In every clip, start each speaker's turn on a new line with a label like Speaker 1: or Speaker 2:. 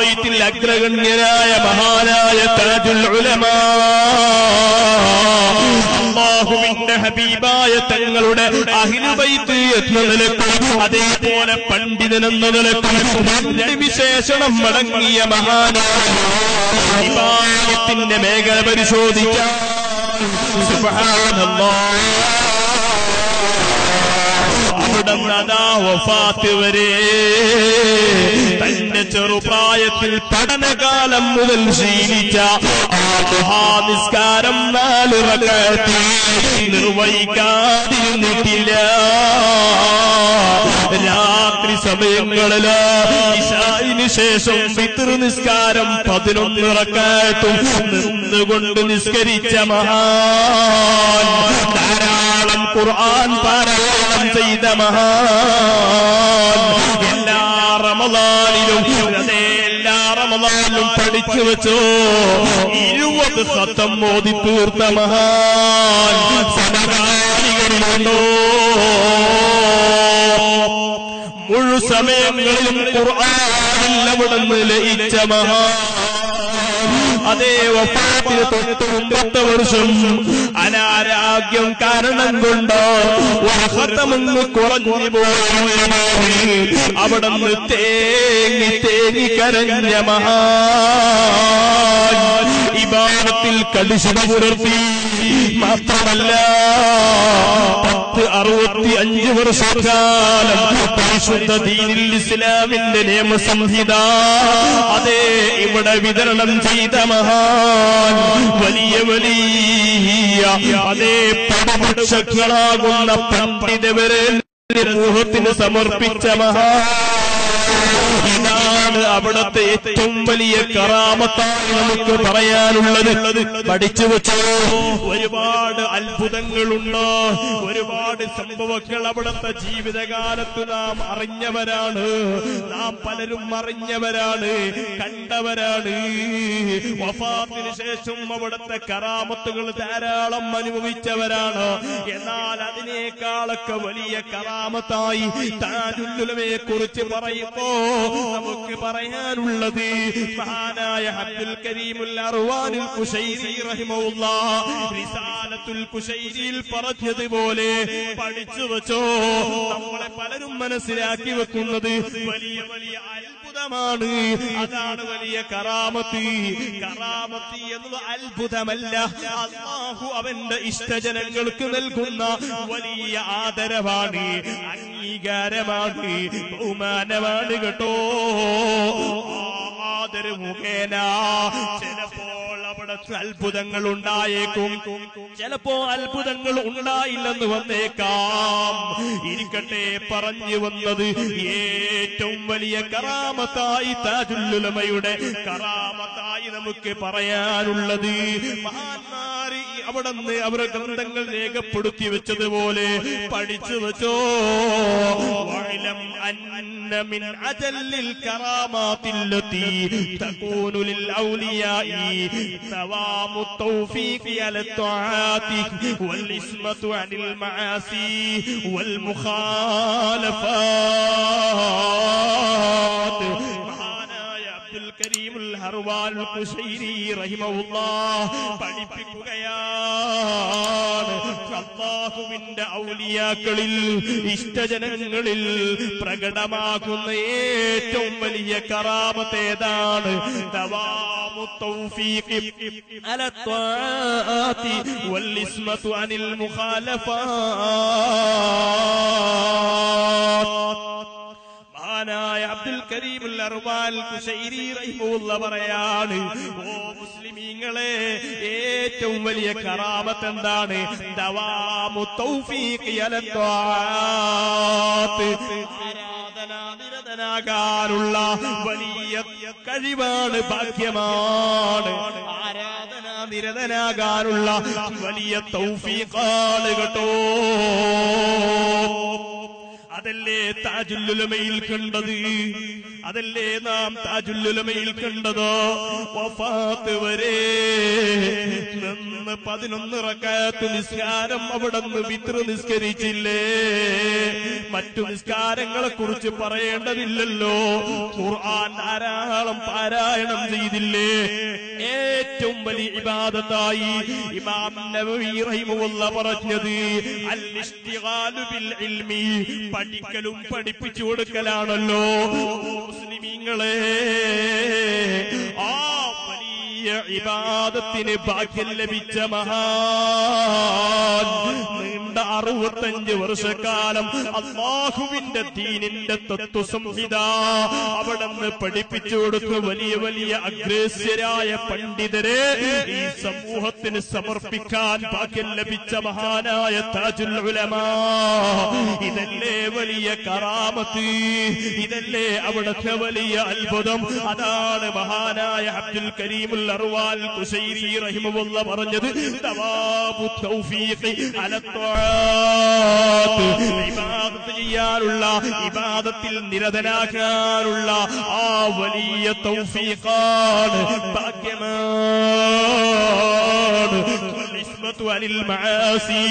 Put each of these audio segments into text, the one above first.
Speaker 1: അഹ്ലുബൈത്തിൽ അഗ്രഗണ്യനായ മഹാനായ താജുൽ ഉലമാ അള്ളാഹുവിന്റെ ഹബീബായ തങ്ങളുടെ അഹിലുബൈത്ത് എന്ന നിലക്കും അതേപോലെ പണ്ഡിതൻ എന്ന നിലക്കും രണ്ട് വിശേഷണം അടങ്ങിയ മഹാനായ ഹിബായത്തിന്റെ മേഖല പരിശോധിക്കാം സുബ്ഹാനല്ലാഹ് അവിടെ അതാ വഫാത്ത് വരെ തന്റെ ചെറുപ്രായത്തിൽ പഠനകാലം മുതൽ ശീലിച്ച ആ മഹാനിസ്കാരം നാല് റകഅത്ത് നിർവഹിക്കാതിരുന്നിട്ടില്ല രാത്രി സമയങ്ങളില് ഇശായിന് ശേഷം പിതൃ നിസ്കാരം പതിനൊന്ന് റക്കാട്ടും നിന്നുകൊണ്ട് നിസ്കരിച്ച മഹാൻ ധാരാളം ഖുർആൻ പാരായണം ചെയ്ത മഹാൻ എല്ലാ റമദാനിലും അതേ എല്ലാ റമദാനിലും പഠിച്ചു വെച്ചോ ഇരുപത് സത്തം മോദി തീർത്ത മഹാൻ സമകാലികളിലുണ്ടോ മുഴു സമയങ്ങളിലും ഖുർആനിൽ അവിടുന്ന് ലയിച്ച മഹാൻ അതേ വഫാത്തിന് തൊട്ട് മുമ്പത്തെ വർഷം അനാരാഗ്യം കാരണം കൊണ്ട് വഹത്തമെന്ന് കുറഞ്ഞു പോയി അവിടെ നിന്ന് തേങ്ങി തേങ്ങി കരഞ്ഞ മഹാൻ ഇബാദത്തിൽ കടിശത പുലർത്തി മാത്രമല്ല പത്ത് അറുപത്തി അഞ്ച് വർഷക്കാലം പരിശുദ്ധ ദീനിൽ ഇസ്ലാമിന്റെ നിയമസംഹിത അതേ ഇവിടെ വിതരണം ചെയ്ത മഹാൻ വലിയ വലിയ അതേ പടപക്ഷങ്ങളാകുന്ന പണ്ഡിതവരെ സമൂഹത്തിന് സമർപ്പിച്ച മഹാൻ ഇതാണ് അവിടത്തെ ഏറ്റവും വലിയ കറാമത്തായി നമുക്ക് പറയാനുള്ളത് പഠിച്ചു വെച്ചോ ഒരുപാട് അത്ഭുതങ്ങളുണ്ട് ഒരുപാട് സംഭവങ്ങൾ അവിടുത്തെ ജീവിതകാലത്ത് നാം അറിഞ്ഞവരാണ് നാം പലരും അറിഞ്ഞവരാണ് കണ്ടവരാണ് വഫാത്തിന് ശേഷം അവിടുത്തെ കറാമത്തുകൾ ധാരാളം അനുഭവിച്ചവരാണ് എന്നാൽ അതിനേക്കാളൊക്കെ വലിയ കറാമത്തായി താജുല്ലുലമയെ കുറിച്ച് പറയുമ്പോ നമുക്ക് പറയാനുള്ളത് മഹാനായ അബ്ദുൽ കരീമുൽ അർവാനുൽ കുശൈരി റഹിമഹുല്ല റിസാലത്തുൽ കുശൈരിയിൽ പറഞ്ഞതുപോലെ പഠിച്ചു വെച്ചോ നമ്മളെ പലരും മനസ്സിലാക്കി വെക്കുന്നത് വലിയ വലിയ അത്ഭുതമാണ് അതാണ് വലിയ കറാമത്ത് കറാമത്ത് എന്നത് അത്ഭുതമല്ല അള്ളാഹു അവന്റെ ഇഷ്ടജനങ്ങൾക്ക് നൽകുന്ന വലിയ ആദരവാണ് അംഗീകാരമാണ് ബഹുമാനമാണ് കേട്ടോ ആദര മുഖേന ചിലപ്പോൾ അവിടെ അത്ഭുതങ്ങൾ ഉണ്ടായേക്കും ചിലപ്പോ അത്ഭുതങ്ങൾ ഉണ്ടായില്ലെന്ന് വന്നേക്കാം ഇരിക്കട്ടെ പറഞ്ഞു വന്നത് ഏറ്റവും വലിയ കറാമത്തായി താജുല്ലുലമയുടെ കറാമത്തായി നമുക്ക് പറയാനുള്ളത് മഹാന്മാര് അവിടെ നിന്ന് അവരുടെ ഗ്രന്ഥങ്ങൾ രേഖപ്പെടുത്തി വെച്ചതുപോലെ പഠിച്ചു വെച്ചോ വഅലം അന്ന മിൻ അജല്ലിൽ കറാമാത്തില്ലത്തി തകൂനു ലിൽ ഔലിയാഇ തവാമു التوفيق على الطاعات والإسمة عن المعاصي والمخالفات മഹാനായ അബ്ദുൽ കരീം ഉൽ ഹർവാൽ കുശൈരി റഹിമഹുല്ലാഹ് പഠിപ്പിക്കുകയാണ് അള്ളാഹുവിന്റെ ഔലിയാക്കളിൽ ഇഷ്ടജനങ്ങളിൽ പ്രകടമാകുന്ന ഏറ്റവും വലിയ കറാമത്ത് ഏതാണ് ദവാമു തൗഫീഖ് അല ത്വാഅത്തി വൽ ഇസ്മതു അനിൽ മുഖാലഫാത്ത് മഹാനായ അബ്ദുൽ കരീം ഉൽ അർവാൽ കുശൈരി റഹിമഹുല്ല പറയാണ് ഓ മുസ്ലിമീങ്ങളെ ഏറ്റവും വലിയ കറാമത്ത് എന്താണ് ദവാമു തൗഫീഖ് അല ത്വാഅത്ത് ആരാധനാനിരതനാകാനുള്ള വലിയ കഴിവാണ് ഭാഗ്യമാണ് ആരാധനാനിരതനാകാനുള്ള വലിയ തൗഫീഖാണ് കേട്ടോ അതല്ലേ താജുല്ലുലമയിൽ കണ്ടത് അതല്ലേ നാം താജുല്ലുലമയിൽ കണ്ടതോ വഫാത്ത് വരെ നിന്ന് പതിനൊന്ന് റക്കാത്ത് നിസ്കാരം അവിടെ നിന്ന് വിത്ര നിസ്കരിച്ചില്ലേ മറ്റു നിസ്കാരങ്ങളെ കുറിച്ച് പറയേണ്ടതില്ലല്ലോ ഖുർആൻ ധാരാളം പാരായണം ചെയ്തില്ലേ ഏറ്റവും വലിയ ഇബാദത്തായി ഇമാം നബവി റഹിമഹുല്ല പറഞ്ഞത് അൽ ഇഷ്തിഗാലു ബിൽ ഇൽമി പഠിക്കലും പഠിപ്പിച്ചു കൊടുക്കലാണല്ലോ മുസ്ലിമീങ്ങളെ ആ വലിയ ഇബാദത്തിന് ഭാഗ്യം ലഭിച്ച മഹാൻ നീണ്ട അറുപത്തഞ്ച് വർഷക്കാലം അള്ളാഹുവിന്റെ ദീനിന്റെ തത്വസംഹിത അവിടെ നിന്ന് പഠിപ്പിച്ചു കൊടുത്ത വലിയ വലിയ അഗ്രേസ്യരായ പണ്ഡിതരെ ഈ സമൂഹത്തിന് സമർപ്പിക്കാൻ ഭാഗ്യം ലഭിച്ച മഹാനായ താജുൽ ഉലമാ ഇതല്ലേ വലിയ കറാമത്ത് ഇതല്ലേ അവിടുത്തെ വലിയ അത്ഭുതം അതാണ് മഹാനായ അബ്ദുൽ കരീമുൽ അർവാൽ കുശൈരി റഹിമഹുല്ല പറഞ്ഞത് ദവാബു തൗഫീഖി അല ത്വആത്ത്. ഇബാദത്ത് ചെയ്യാനുള്ള ഇബാദത്തിൽ നിരതനാക്കാനുള്ള ആ വലിയ തൗഫീഖാണ് ഭാഗ്യമാണ് والعصمة عن المعاصي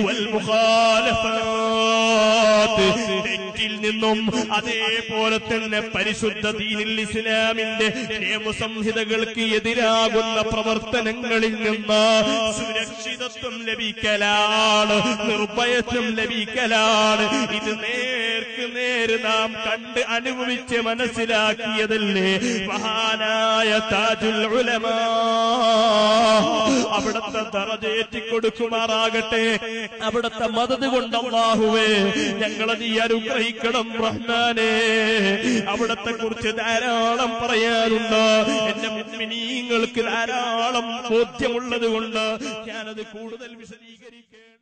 Speaker 1: والمخالفات തെറ്റിൽ നിന്നും അതേപോലെ തന്നെ പരിശുദ്ധ ദീനിൽ ഇസ്ലാമിന്റെ നിയമസംഹിതകൾക്ക് എതിരാകുന്ന പ്രവർത്തനങ്ങളിൽ നിന്ന് സുരക്ഷിതത്വം ലഭിക്കലാണ് നിർഭയത്വം ലഭിക്കലാണ് ഇത് നേർക്ക് നേര് നാം കണ്ട് അനുഭവിച്ച് മനസ്സിലാക്കിയതല്ലേ മഹാനായ താജുൽ ഉലമാ അവിടത്തെ തറജേറ്റി കൊടുക്കുമാറാകട്ടെ അവിടത്തെ മദത് കൊണ്ട് അള്ളാഹുവേ ഞങ്ങളെ നീ അനുഗ്രഹിക്കണം റഹ്മാനെ അവിടത്തെ കുറിച്ച് ധാരാളം പറയാനുണ്ട് എന്റെ മുമ്പിനീങ്ങൾക്ക് ധാരാളം ബോധ്യമുള്ളത് കൊണ്ട് ഞാനത് കൂടുതൽ വിശദീകരിക്കേണ്ട